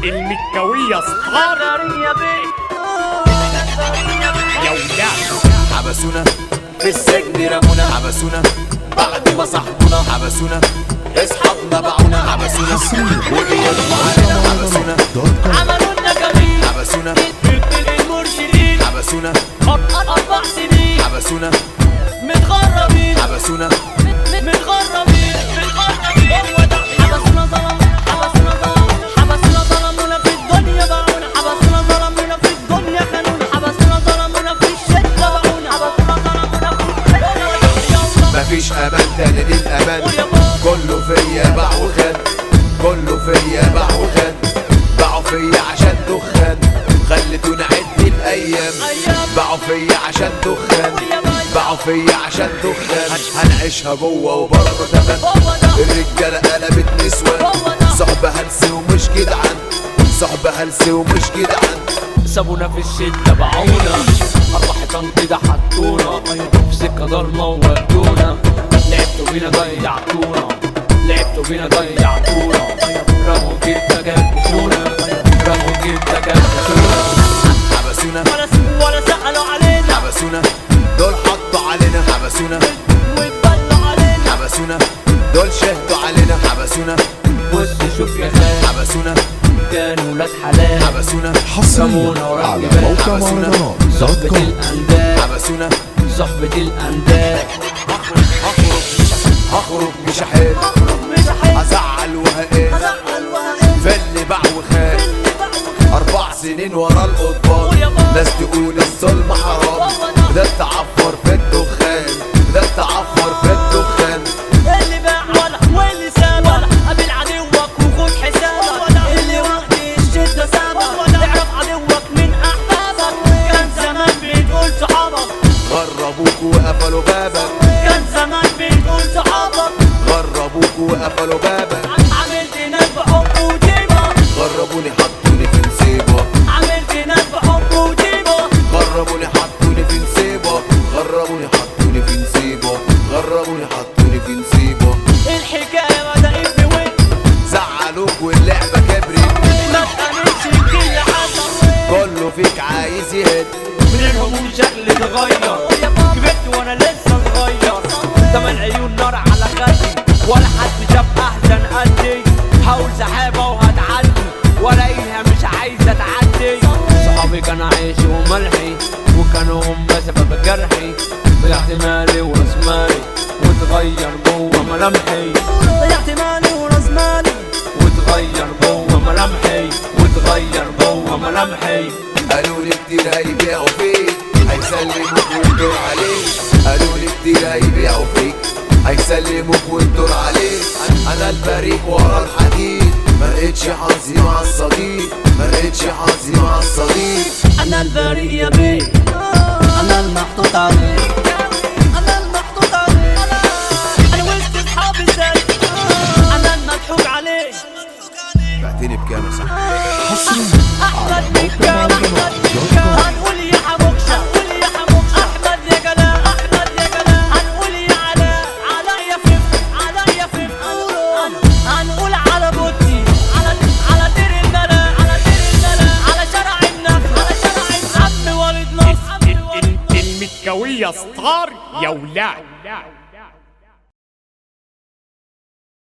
المكاوية ستار يا ولاد حبسونا في السجن رمونا حبسونا بعد ما صاحبونا حبسونا اصحابنا باعونا حبسونا وبيضحكوا علينا حبسونا عملوا لنا جميل حبسونا المرشدين حبسونا أربع سنين حبسونا متغربين حبسونا متغربين متغربين هو ده حبسنا ظلم حبسنا ظلم حبسنا ظلمونا في الدنيا باعونا حبسنا ظلمونا في الدنيا خانونا حبسنا ظلمونا في الشدة باعونا حبسنا ظلمونا في الشدة مفيش امان تاني للامان كله فيا باع وخد كله فيا باع وخد باعوا فيا عشان دخان خلتوني اعد الايام باعوا فيا عشان دخان باعوا فيا عشان دخان هنعيشها جوه وبره تمام الرجاله قلبت نسوان صحبة هلس ومش جدعان صحبة هلس ومش جدعان سابونا في الشدة باعونا أربع حيطان كده حطونا في سكة ضلمة وودونا لعبتوا بينا ضيعتونا لعبتوا بينا ضيعتونا رموا جدا جنبشونا رموا جدا جنبشونا حبسونا ولا سموا ولا سألوا علينا حبسونا دول حطوا علينا حبسونا واتبلوا علينا حبسونا دول شهدوا علينا حبسونا بص شوف يا خال حبسونا كانوا ولاد حلال حبسونا رمونا ورا على الجبال موقع مهرجانات دوت صحبة كوم الأنداد حبسونا صحبة الأنداد هخرج مش هحل مش حلو هزعل وهقل في اللي باع وخان اربع سنين ورا القضبان ناس تقول الظلم حرام ده التعفر في الدخان ده التعفر في الدخان اللي باع ولا واللي ساب ولا قابل عدوك وخد حسابك اللي وقت الشدة سابك اعرف عدوك من أحبابك كان زمان بتقول صحابك غربوك وقفلوا بابك كان زمان بتقول صحابك غربوك وقفلوا بابك عملت ناس بحب وطيبة غربوني حطوني في نسيبه عملت ناس بحب وطيبة غربوني حطوني في نسيبه غربوني حطوني في نسيبه غربوني حطوني في نسيبه الحكاية بدأت بوين زعلوك واللعبة كبرت ما تأمنش الكل حصل كله فيك عايز يهد من الهموم شكلي اتغير كبرت وانا لسه صغير تمن عيون نار على خدي ولا حد شاف احزن قدي حاول سحابه وهتعدي والاقيها مش عايزه تعدي صحابي كانوا عيشي وملحي وكانوا هم سبب جرحي ضيعت مالي وراس مالي واتغير جوه ملامحي ضيعت مالي وراس مالي واتغير جوه ملامحي واتغير جوه ملامحي قالوا لي كتير هيبيعوا فيك هيسلموك والدور عليك قالوا لي كتير هيبيعوا فيك هيسلموك والدور عليك انا البريء ورا الحديد ما لقيتش حظي مع الصديق ما لقيتش حظي مع الصديق انا البريء يا بيه انا المحطوط عليه انا المحطوط عليه انا وسط اصحابي زي انا المضحوك عليه بعتني بكام يا صاحبي احمد مكاوي هنقول يا حموكشة هنقول يا حموكشة احمد يا جلال احمد يا جلال هنقول يا علاء علاء يا فف علاء يا فف هنقول على بوتي على على دير الملا على دير الملا على شارع النخل على شارع النخل عم والد نصر عم والد نصر المكاوية ستار يا ولاد